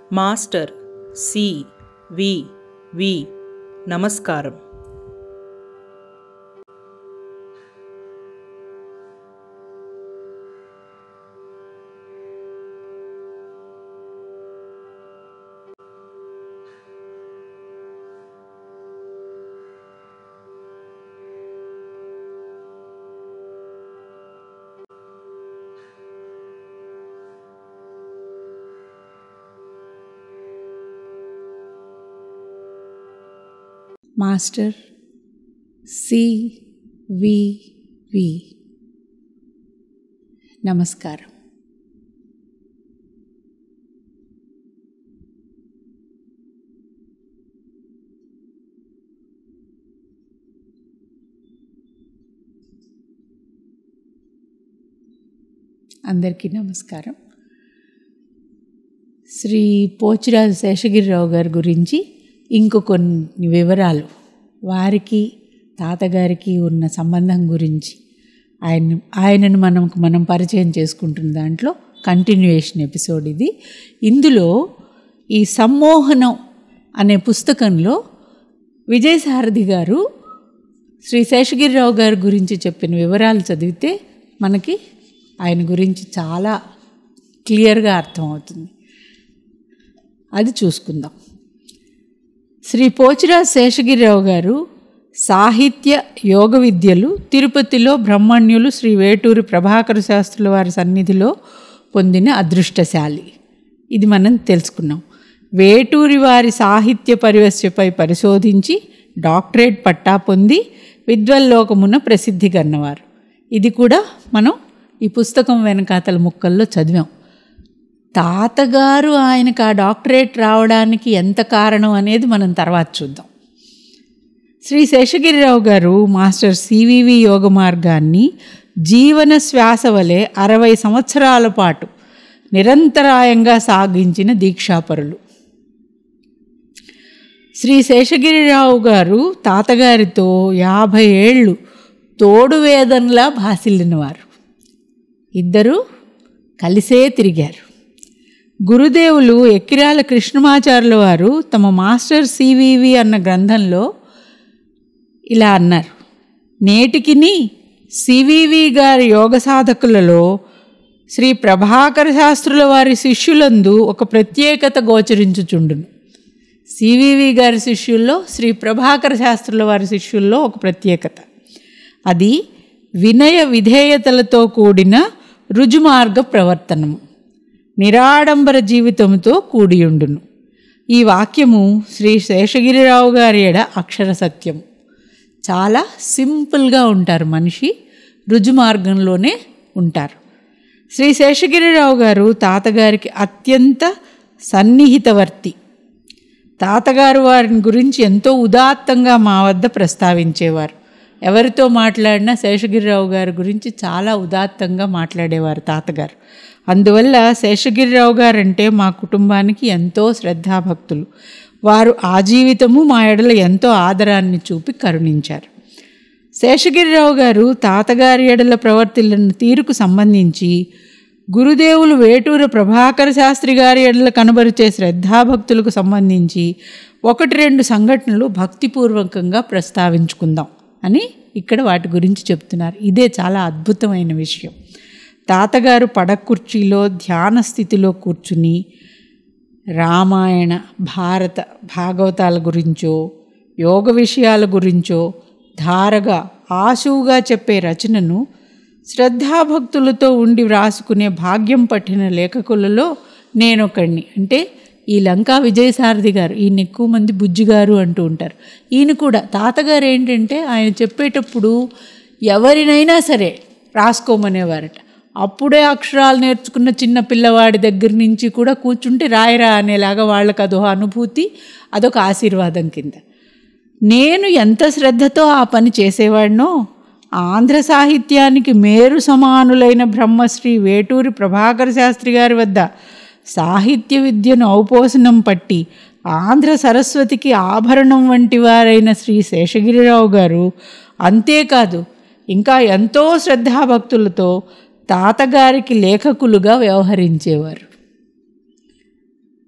Master C వి వి నమస్కారం master C వి వి నమస్కారం అందరికీ నమస్కారం శ్రీ పోచిరాజు శేషగిరిరావు గారి గురించి ఇంకో కొన్ని వివరాలు వారికి తాతగారికి ఉన్న సంబంధం గురించి ఆయన ఆయనను మనం మనం పరిచయం చేసుకుంటున్న దాంట్లో కంటిన్యూయేషన్ ఎపిసోడ్ ఇది ఇందులో ఈ సమ్మోహనం అనే పుస్తకంలో విజయసారథి గారు శ్రీ శేషగిరిరావు గారి గురించి చెప్పిన వివరాలు చదివితే మనకి ఆయన గురించి చాలా క్లియర్గా అర్థమవుతుంది అది చూసుకుందాం శ్రీ పోచిరాజ్ శేషగిరిరావు గారు సాహిత్య యోగ విద్యలు తిరుపతిలో బ్రహ్మణ్యులు శ్రీ వేటూరి ప్రభాకర శాస్త్రుల వారి సన్నిధిలో పొందిన అదృష్టశాలి ఇది మనం తెలుసుకున్నాం వేటూరి వారి సాహిత్య పరివశ్యపై పరిశోధించి డాక్టరేట్ పట్టా పొంది విద్వల్లోకమున ప్రసిద్ధి కన్నవారు ఇది కూడా మనం ఈ పుస్తకం వెనకాతల ముక్కల్లో చదివాం తాతగారు ఆయనకు ఆ డాక్టరేట్ రావడానికి ఎంత కారణం అనేది మనం తర్వాత చూద్దాం శ్రీ శేషగిరిరావు గారు మాస్టర్ సివివి యోగ మార్గాన్ని జీవన శ్వాస వలె అరవై సంవత్సరాల పాటు నిరంతరాయంగా సాగించిన దీక్షాపరులు శ్రీ శేషగిరిరావు గారు తాతగారితో యాభై ఏళ్ళు తోడు వేదనలా భాసిల్లినవారు ఇద్దరు కలిసే తిరిగారు గురుదేవులు ఎక్కిరాల కృష్ణమాచార్యుల వారు తమ మాస్టర్ సివివి అన్న గ్రంథంలో ఇలా అన్నారు నేటికిని సివివి గారి యోగ సాధకులలో శ్రీ ప్రభాకర శాస్త్రుల వారి శిష్యులందు ఒక ప్రత్యేకత గోచరించుచుండును సివివి గారి శిష్యుల్లో శ్రీ ప్రభాకర శాస్త్రుల వారి శిష్యుల్లో ఒక ప్రత్యేకత అది వినయ విధేయతలతో కూడిన రుజుమార్గ ప్రవర్తనము నిరాడంబర జీవితంతో కూడియుండును ఈ వాక్యము శ్రీ శేషగిరిరావు గారి ఎడ అక్షర సత్యం చాలా సింపుల్గా ఉంటారు మనిషి రుజు మార్గంలోనే ఉంటారు శ్రీ శేషగిరిరావు గారు తాతగారికి అత్యంత సన్నిహితవర్తి తాతగారు వారిని గురించి ఎంతో ఉదాత్తంగా మా వద్ద ప్రస్తావించేవారు ఎవరితో మాట్లాడినా శేషగిరిరావు గారి గురించి చాలా ఉదాత్తంగా మాట్లాడేవారు తాతగారు అందువల్ల శేషగిరిరావు గారు అంటే మా కుటుంబానికి ఎంతో శ్రద్ధాభక్తులు వారు ఆ జీవితము మా ఎడల ఎంతో ఆదరాన్ని చూపి కరుణించారు శేషగిరిరావు గారు తాతగారి ఎడల ప్రవర్తిల్లిన తీరుకు సంబంధించి గురుదేవులు వేటూర ప్రభాకర శాస్త్రి గారి ఎడల కనబరిచే శ్రద్ధాభక్తులకు సంబంధించి ఒకటి రెండు సంఘటనలు భక్తిపూర్వకంగా ప్రస్తావించుకుందాం అని ఇక్కడ వాటి గురించి చెప్తున్నారు ఇదే చాలా అద్భుతమైన విషయం తాతగారు పడకుర్చీలో ధ్యాన స్థితిలో కూర్చుని రామాయణ భారత భాగవతాల గురించో యోగ విషయాల గురించో ధారగా ఆశువుగా చెప్పే రచనను శ్రద్ధాభక్తులతో ఉండి వ్రాసుకునే భాగ్యం పట్టిన లేఖకులలో నేనొకడిని అంటే ఈ లంకా విజయసారథి గారు ఈయన ఎక్కువ మంది బుజ్జిగారు అంటూ ఉంటారు ఈయన కూడా తాతగారు ఏంటంటే ఆయన చెప్పేటప్పుడు ఎవరినైనా సరే రాసుకోమనేవారట అప్పుడే అక్షరాలు నేర్చుకున్న చిన్న పిల్లవాడి దగ్గర నుంచి కూడా కూర్చుంటే రాయరా అనేలాగా వాళ్ళకి అదో అనుభూతి అదొక ఆశీర్వాదం కింద నేను ఎంత శ్రద్ధతో ఆ పని చేసేవాడినో ఆంధ్ర సాహిత్యానికి మేరు సమానులైన బ్రహ్మశ్రీ వేటూరి ప్రభాకర శాస్త్రి గారి వద్ద సాహిత్య విద్యను ఔపోసనం పట్టి ఆంధ్ర సరస్వతికి ఆభరణం వంటి వారైన శ్రీ శేషగిరిరావు గారు అంతేకాదు ఇంకా ఎంతో శ్రద్ధాభక్తులతో తాతగారికి లేఖకులుగా వ్యవహరించేవారు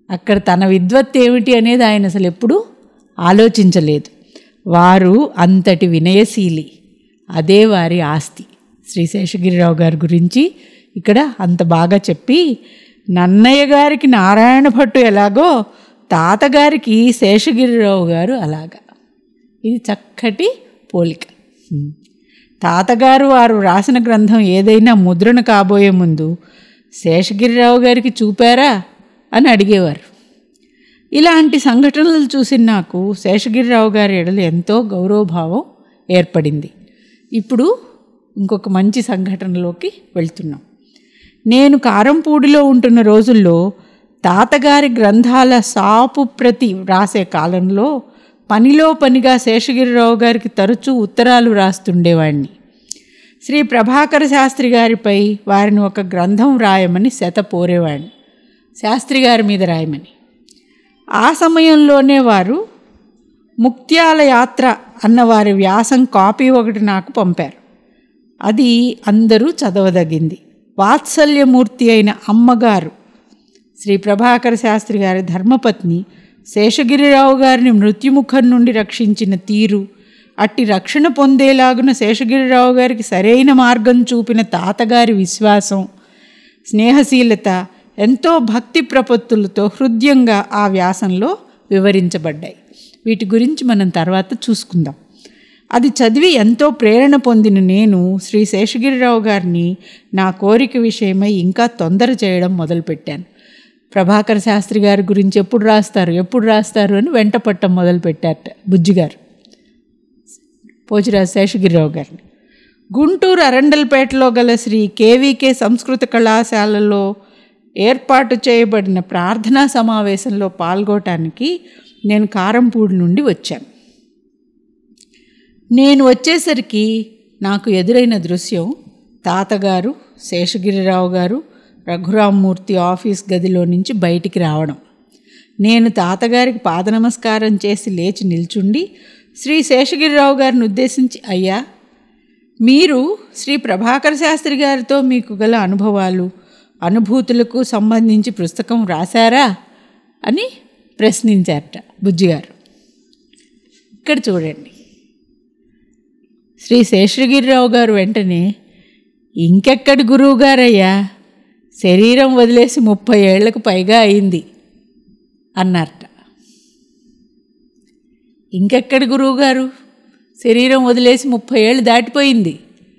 అక్కడ తన విద్వత్ ఏమిటి అనేది ఆయన అసలు ఎప్పుడూ ఆలోచించలేదు వారు అంతటి వినయశీలి అదే వారి ఆస్తి శ్రీ శేషగిరిరావు గారి గురించి ఇక్కడ అంత బాగా చెప్పి నన్నయ్య గారికి నారాయణ భట్టు ఎలాగో తాతగారికి శేషగిరిరావు గారు అలాగా ఇది చక్కటి పోలిక హ్మ్. తాతగారు వారు రాసిన గ్రంథం ఏదైనా ముద్రణ కాబోయే ముందు శేషగిరిరావు గారికి చూపారా అని అడిగేవారు ఇలాంటి సంఘటనలు చూసిన నాకు శేషగిరిరావు గారి ఎడలు ఎంతో గౌరవభావం ఏర్పడింది ఇప్పుడు ఇంకొక మంచి సంఘటనలోకి వెళ్తున్నాం నేను కారంపూడిలో ఉంటున్న రోజుల్లో తాతగారి గ్రంథాల సాపు ప్రతి రాసే కాలంలో పనిలో పనిగా శేషగిరిరావు గారికి తరచూ ఉత్తరాలు రాస్తుండేవాడిని శ్రీ ప్రభాకర శాస్త్రి గారిపై వారిని ఒక గ్రంథం రాయమని శత పోరేవాడిని శాస్త్రి గారి మీద రాయమని ఆ సమయంలోనే వారు ముక్త్యాల యాత్ర అన్న వారి వ్యాసం కాపీ ఒకటి నాకు పంపారు అది అందరూ చదవదగింది వాత్సల్యమూర్తి అయిన అమ్మగారు శ్రీ ప్రభాకర శాస్త్రి గారి ధర్మపత్ని శేషగిరిరావు గారిని మృత్యుముఖం నుండి రక్షించిన తీరు అట్టి రక్షణ పొందేలాగున శేషగిరిరావు గారికి సరైన మార్గం చూపిన తాతగారి విశ్వాసం స్నేహశీలత ఎంతో భక్తి ప్రపత్తులతో హృదయంగా ఆ వ్యాసంలో వివరించబడ్డాయి వీటి గురించి మనం తర్వాత చూసుకుందాం అది చదివి ఎంతో ప్రేరణ పొందిన నేను శ్రీ శేషగిరిరావు గారిని నా కోరిక విషయమై ఇంకా తొందర చేయడం మొదలుపెట్టాను ప్రభాకర్ శాస్త్రి గారి గురించి ఎప్పుడు రాస్తారు ఎప్పుడు రాస్తారు అని వెంట పట్టం మొదలుపెట్టారట బుజ్జిగారు పోచిరాజు శేషగిరిరావు గారిని గుంటూరు అరండల్పేటలో గల శ్రీ కేవీకే సంస్కృత కళాశాలలో ఏర్పాటు చేయబడిన ప్రార్థనా సమావేశంలో పాల్గొనటానికి నేను కారంపూడి నుండి వచ్చాను నేను వచ్చేసరికి నాకు ఎదురైన దృశ్యం తాతగారు శేషగిరిరావు గారు రఘురామ్మూర్తి ఆఫీస్ గదిలో నుంచి బయటికి రావడం నేను తాతగారికి పాద నమస్కారం చేసి లేచి నిల్చుండి శ్రీ శేషగిరిరావు గారిని ఉద్దేశించి అయ్యా మీరు శ్రీ ప్రభాకర శాస్త్రి గారితో మీకు గల అనుభవాలు అనుభూతులకు సంబంధించి పుస్తకం రాశారా అని ప్రశ్నించారట బుజ్జిగారు ఇక్కడ చూడండి శ్రీ శేషగిరిరావు గారు వెంటనే ఇంకెక్కడి గురువు గారయ్యా శరీరం వదిలేసి ముప్పై ఏళ్లకు పైగా అయింది అన్నారట ఇంకెక్కడి గురువు గారు శరీరం వదిలేసి ముప్పై ఏళ్ళు దాటిపోయింది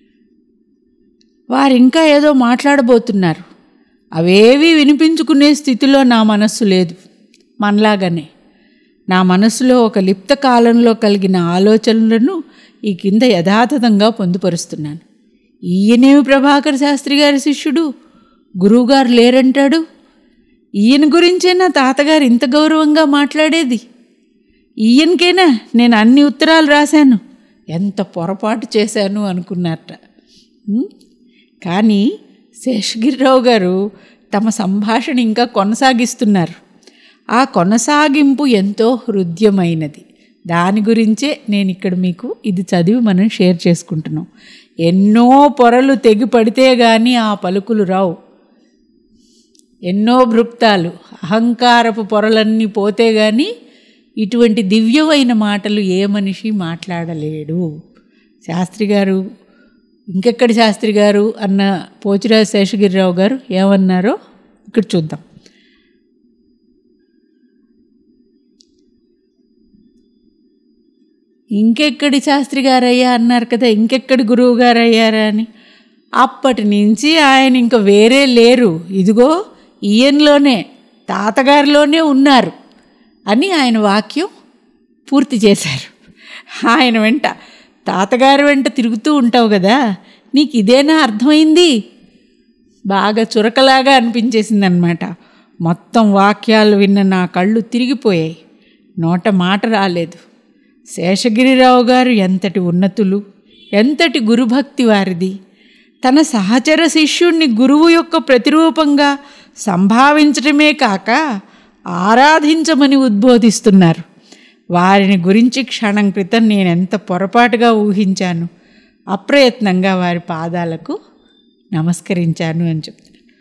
వారు ఇంకా ఏదో మాట్లాడబోతున్నారు అవేవీ వినిపించుకునే స్థితిలో నా మనస్సు లేదు మనలాగానే నా మనస్సులో ఒక లిప్త కాలంలో కలిగిన ఆలోచనలను ఈ కింద యథాతథంగా పొందుపరుస్తున్నాను ఈయనేమి ప్రభాకర్ శాస్త్రి గారి శిష్యుడు గురువుగారు లేరంటాడు ఈయన గురించే నా తాతగారు ఇంత గౌరవంగా మాట్లాడేది ఈయనకేనా నేను అన్ని ఉత్తరాలు రాశాను ఎంత పొరపాటు చేశాను అనుకున్నారట ఉం? కానీ శేషగిరిరావు గారు తమ సంభాషణ ఇంకా కొనసాగిస్తున్నారు ఆ కొనసాగింపు ఎంతో హృద్యమైనది దాని గురించే నేను ఇక్కడ మీకు ఇది చదివి మనం షేర్ చేసుకుంటున్నాం ఎన్నో పొరలు తెగి పడితే కానీ ఆ పలుకులు రావు ఎన్నో భృక్తాలు అహంకారపు పొరలన్నీ పోతే కానీ ఇటువంటి దివ్యమైన మాటలు ఏ మనిషి మాట్లాడలేడు శాస్త్రి గారు ఇంకెక్కడి శాస్త్రి గారు అన్న పోచిరాజు శేషగిరిరావు గారు ఏమన్నారో ఇక్కడ చూద్దాం ఇంకెక్కడి శాస్త్రి గారయ్యా అన్నారు కదా ఇంకెక్కడి గురువు గారయ్యారా అని అప్పటి నుంచి ఆయన ఇంక వేరే లేరు ఇదిగో ఈయనలోనే తాతగారిలోనే ఉన్నారు అని ఆయన వాక్యం పూర్తి చేశారు ఆయన వెంట తాతగారి వెంట తిరుగుతూ ఉంటావు కదా నీకు ఇదేనా అర్థమైంది బాగా చురకలాగా అనిపించేసింది అనమాట మొత్తం వాక్యాలు విన్న నా కళ్ళు తిరిగిపోయాయి నోట మాట రాలేదు శేషగిరిరావు గారు ఎంతటి ఉన్నతులు ఎంతటి గురుభక్తి వారిది తన సహచర శిష్యుణ్ణి గురువు యొక్క ప్రతిరూపంగా సంభావించడమే కాక ఆరాధించమని ఉద్బోధిస్తున్నారు వారిని గురించి క్షణం క్రితం నేను ఎంత పొరపాటుగా ఊహించాను అప్రయత్నంగా వారి పాదాలకు నమస్కరించాను అని చెప్తున్నాను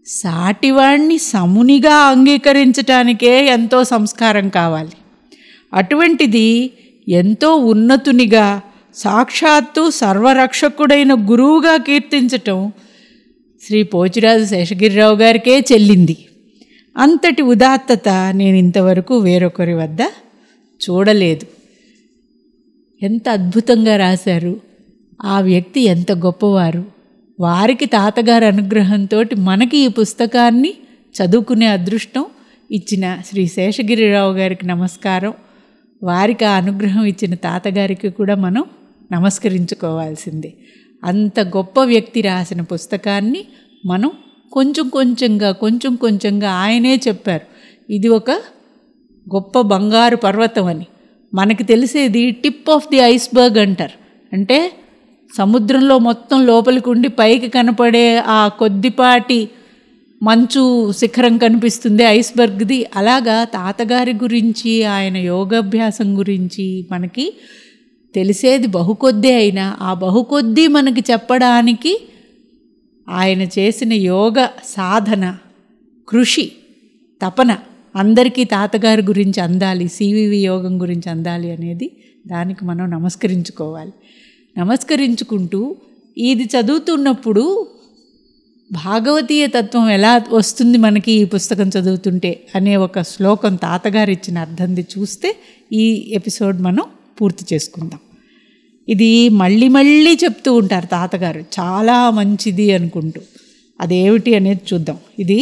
సాటివాణ్ణి సమునిగా అంగీకరించటానికే ఎంతో సంస్కారం కావాలి అటువంటిది ఎంతో ఉన్నతునిగా సాక్షాత్తు సర్వరక్షకుడైన గురువుగా కీర్తించటం శ్రీ పోచిరాజు శేషగిరిరావు గారికే చెల్లింది అంతటి ఉదాత్తత నేను ఇంతవరకు వేరొకరి వద్ద చూడలేదు ఎంత అద్భుతంగా రాశారు ఆ వ్యక్తి ఎంత గొప్పవారు వారికి తాతగారి అనుగ్రహంతో మనకి ఈ పుస్తకాన్ని చదువుకునే అదృష్టం ఇచ్చిన శ్రీ శేషగిరిరావు గారికి నమస్కారం వారికి ఆ అనుగ్రహం ఇచ్చిన తాతగారికి కూడా మనం నమస్కరించుకోవాల్సిందే అంత గొప్ప వ్యక్తి రాసిన పుస్తకాన్ని మనం కొంచెం కొంచెంగా కొంచెం కొంచెంగా ఆయనే చెప్పారు ఇది ఒక గొప్ప బంగారు పర్వతం అని మనకి తెలిసేది టిప్ ఆఫ్ ది ఐస్బర్గ్ అంటారు అంటే సముద్రంలో మొత్తం లోపలికి ఉండి పైకి కనపడే ఆ కొద్దిపాటి మంచు శిఖరం కనిపిస్తుంది ఐస్బర్గ్ది అలాగా తాతగారి గురించి ఆయన యోగాభ్యాసం గురించి మనకి తెలిసేది బహుకొద్దే అయినా ఆ బహుకొద్దీ మనకి చెప్పడానికి ఆయన చేసిన యోగ సాధన కృషి తపన అందరికీ తాతగారి గురించి అందాలి సివివి యోగం గురించి అందాలి అనేది దానికి మనం నమస్కరించుకోవాలి నమస్కరించుకుంటూ ఇది చదువుతున్నప్పుడు భాగవతీయ తత్వం ఎలా వస్తుంది మనకి ఈ పుస్తకం చదువుతుంటే అనే ఒక శ్లోకం తాతగారు ఇచ్చిన అర్థంది చూస్తే ఈ ఎపిసోడ్ మనం పూర్తి చేసుకుందాం ఇది మళ్ళీ మళ్ళీ చెప్తూ ఉంటారు తాతగారు చాలా మంచిది అనుకుంటూ అదేమిటి అనేది చూద్దాం ఇది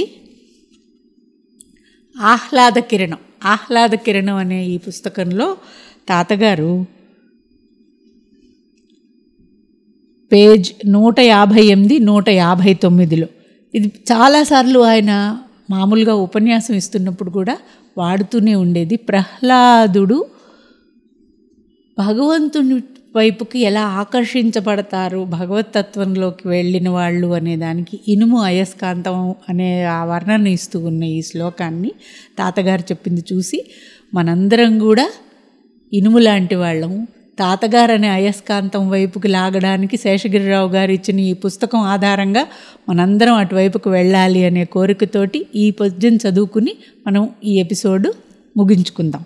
ఆహ్లాద కిరణం ఆహ్లాద కిరణం అనే ఈ పుస్తకంలో తాతగారు పేజ్ నూట యాభై ఎనిమిది నూట యాభై తొమ్మిదిలో ఇది చాలాసార్లు ఆయన మామూలుగా ఉపన్యాసం ఇస్తున్నప్పుడు కూడా వాడుతూనే ఉండేది ప్రహ్లాదుడు భగవంతుని వైపుకి ఎలా ఆకర్షించబడతారు భగవతత్వంలోకి వెళ్ళిన వాళ్ళు అనే దానికి ఇనుము అయస్కాంతం అనే ఆ వర్ణన ఇస్తూ ఉన్న ఈ శ్లోకాన్ని తాతగారు చెప్పింది చూసి మనందరం కూడా ఇనుము లాంటి వాళ్ళము తాతగారు అనే అయస్కాంతం వైపుకి లాగడానికి శేషగిరిరావు గారు ఇచ్చిన ఈ పుస్తకం ఆధారంగా మనందరం అటువైపుకు వెళ్ళాలి అనే కోరికతోటి ఈ పద్యం చదువుకుని మనం ఈ ఎపిసోడ్ ముగించుకుందాం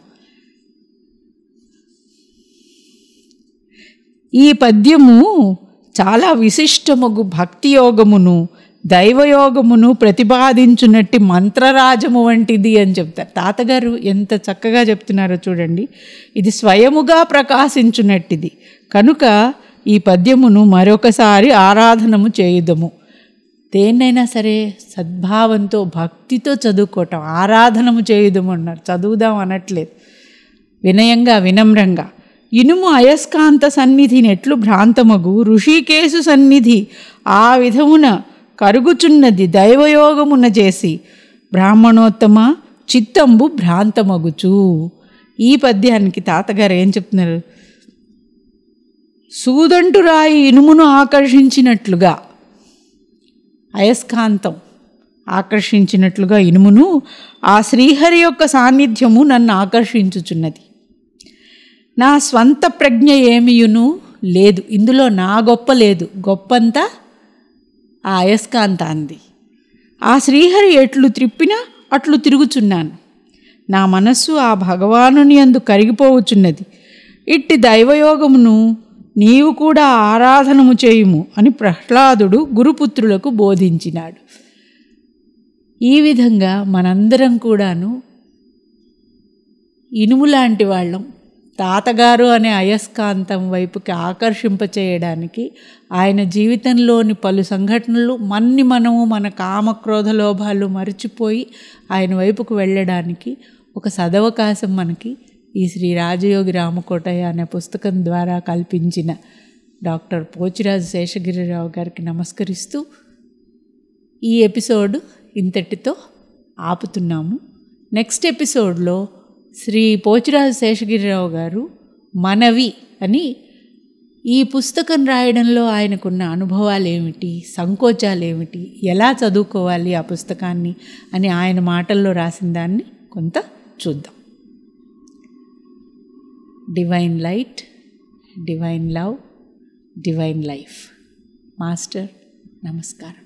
ఈ పద్యము చాలా విశిష్టముగు భక్తి యోగమును దైవయోగమును ప్రతిపాదించునట్టి మంత్రరాజము వంటిది అని చెప్తారు తాతగారు ఎంత చక్కగా చెప్తున్నారో చూడండి ఇది స్వయముగా ప్రకాశించునట్టిది కనుక ఈ పద్యమును మరొకసారి ఆరాధనము చేయుదము దేన్నైనా సరే సద్భావంతో భక్తితో చదువుకోవటం ఆరాధనము చేయుదము అన్నారు చదువుదాం అనట్లేదు వినయంగా వినమ్రంగా ఇనుము అయస్కాంత సన్నిధిని ఎట్లు భ్రాంతమగు ఋషికేశు సన్నిధి ఆ విధమున కరుగుచున్నది దైవయోగమున చేసి బ్రాహ్మణోత్తమ చిత్తంబు భ్రాంతమగుచు ఈ పద్యానికి తాతగారు ఏం చెప్తున్నారు సూదంటు రాయి ఇనుమును ఆకర్షించినట్లుగా అయస్కాంతం ఆకర్షించినట్లుగా ఇనుమును ఆ శ్రీహరి యొక్క సాన్నిధ్యము నన్ను ఆకర్షించుచున్నది నా స్వంత ప్రజ్ఞ ఏమియును లేదు ఇందులో నా గొప్ప లేదు గొప్పంతా ఆ అయస్కాంతాంది ఆ శ్రీహరి ఎట్లు త్రిప్పినా అట్లు తిరుగుచున్నాను నా మనస్సు ఆ భగవానుని అందు కరిగిపోవచ్చున్నది ఇట్టి దైవయోగమును నీవు కూడా ఆరాధనము చేయుము అని ప్రహ్లాదుడు గురుపుత్రులకు బోధించినాడు ఈ విధంగా మనందరం కూడాను ఇనుము లాంటి వాళ్ళం తాతగారు అనే అయస్కాంతం వైపుకి ఆకర్షింపచేయడానికి ఆయన జీవితంలోని పలు సంఘటనలు మన్ని మనము మన కామక్రోధ లోభాలు మరిచిపోయి ఆయన వైపుకు వెళ్ళడానికి ఒక సదవకాశం మనకి ఈ శ్రీ రాజయోగి రామకోటయ్య అనే పుస్తకం ద్వారా కల్పించిన డాక్టర్ పోచిరాజు శేషగిరిరావు గారికి నమస్కరిస్తూ ఈ ఎపిసోడ్ ఇంతటితో ఆపుతున్నాము నెక్స్ట్ ఎపిసోడ్లో శ్రీ పోచిరాజు శేషగిరిరావు గారు మనవి అని ఈ పుస్తకం రాయడంలో ఆయనకున్న అనుభవాలు ఏమిటి సంకోచాలు ఏమిటి ఎలా చదువుకోవాలి ఆ పుస్తకాన్ని అని ఆయన మాటల్లో రాసిన దాన్ని కొంత చూద్దాం divine light divine love divine life master నమస్కారం